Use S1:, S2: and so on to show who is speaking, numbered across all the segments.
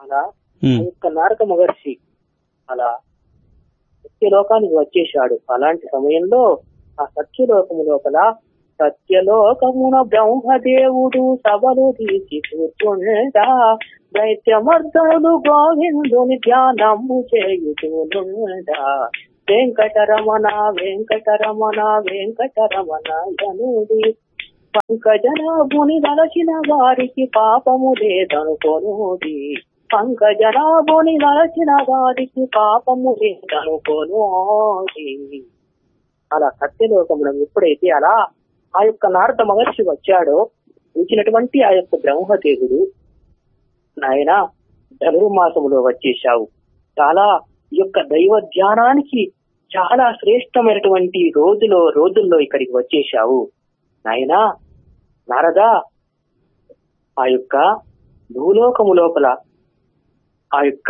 S1: అలా ఆ
S2: ఉమ్,
S1: యొక్క నారద మహర్షి అలా సత్యలోకానికి వచ్చేశాడు అలాంటి సమయంలో ఆ సత్యలోకము లోపల సత్యలోకమున బ్రహ్మదేవుడు సభలు తీసి కూర్చుండా దైత్యమర్దములు గోవిందుని ధ్యానము చేయుచునుండా వెంకటరమణ వెంకటరమణ వెంకటరమణ జనుడి పంకజనాభుని దలచిన వారికి పాపము లేదనుకోనుది పంకజనాభుని దలచిన వారికి పాపము లేదనుకోనుది అలా సత్యలోకమున ఎప్పుడైతే అలా ఆ యొక్క నారద మహర్షి వచ్చాడో వచ్చినటువంటి ఆ యొక్క బ్రహ్మదేవుడు నాయన ధనుర్మాసములో వచ్చేశావు చాలా ఈ యొక్క దైవ ధ్యానానికి చాలా శ్రేష్టమైనటువంటి రోజులో రోజుల్లో ఇక్కడికి వచ్చేశావు నాయనా నారదా ఆ యొక్క భూలోకము లోపల ఆ యొక్క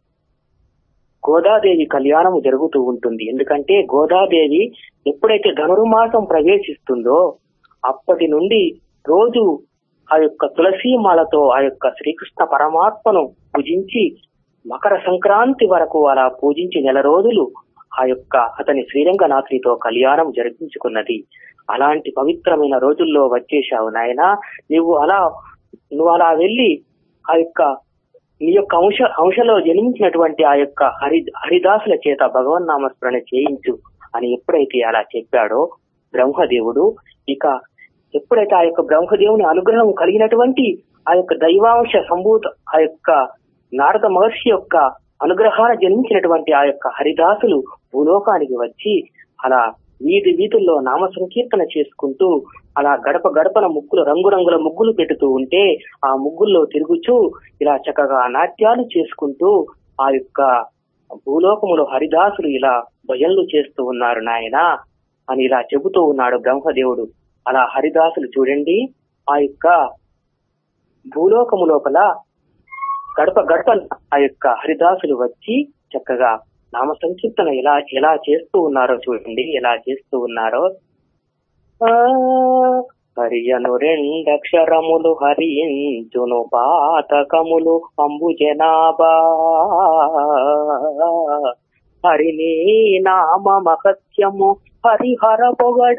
S1: గోదాదేవి కళ్యాణము జరుగుతూ ఉంటుంది ఎందుకంటే గోదాదేవి ఎప్పుడైతే ధనుర్మాసం ప్రవేశిస్తుందో అప్పటి నుండి రోజు ఆ యొక్క తులసి మాలతో ఆ యొక్క శ్రీకృష్ణ పరమాత్మను పూజించి మకర సంక్రాంతి వరకు అలా పూజించి నెల రోజులు ఆ యొక్క అతని శ్రీరంగనాథునితో కళ్యాణం జరిపించుకున్నది అలాంటి పవిత్రమైన రోజుల్లో వచ్చేశావు నాయన నువ్వు అలా నువ్వు అలా వెళ్ళి ఆ యొక్క నీ యొక్క అంశ అంశలో జన్మించినటువంటి ఆ యొక్క హరి హరిదాసుల చేత భగవన్నామస్మరణ చేయించు అని ఎప్పుడైతే అలా చెప్పాడో బ్రహ్మదేవుడు ఇక ఎప్పుడైతే ఆ యొక్క బ్రహ్మదేవుని అనుగ్రహం కలిగినటువంటి ఆ యొక్క దైవాంశ సంభూత ఆ యొక్క నారద మహర్షి యొక్క అనుగ్రహాన జన్మించినటువంటి ఆ యొక్క హరిదాసులు భూలోకానికి వచ్చి అలా వీధి వీధుల్లో నామ సంకీర్తన చేసుకుంటూ అలా గడప గడపన ముగ్గులు రంగురంగుల ముగ్గులు పెడుతూ ఉంటే ఆ ముగ్గుల్లో తిరుగుచూ ఇలా చక్కగా నాట్యాలు చేసుకుంటూ ఆ యొక్క భూలోకములో హరిదాసులు ఇలా భజనలు చేస్తూ ఉన్నారు నాయన అని ఇలా చెబుతూ ఉన్నాడు బ్రహ్మదేవుడు అలా హరిదాసులు చూడండి ఆ యొక్క భూలోకము లోపల గడప గడప ఆ యొక్క హరిదాసులు వచ్చి చక్కగా నామ సంకీర్తన ఎలా ఎలా చేస్తూ ఉన్నారో చూడండి ఎలా చేస్తూ ఉన్నారో ఆ, హరియను రెండక్షరములు హరించును పాతకములు అంబు జనాభా హరిని నామ మహత్యము హరిహర పొగడ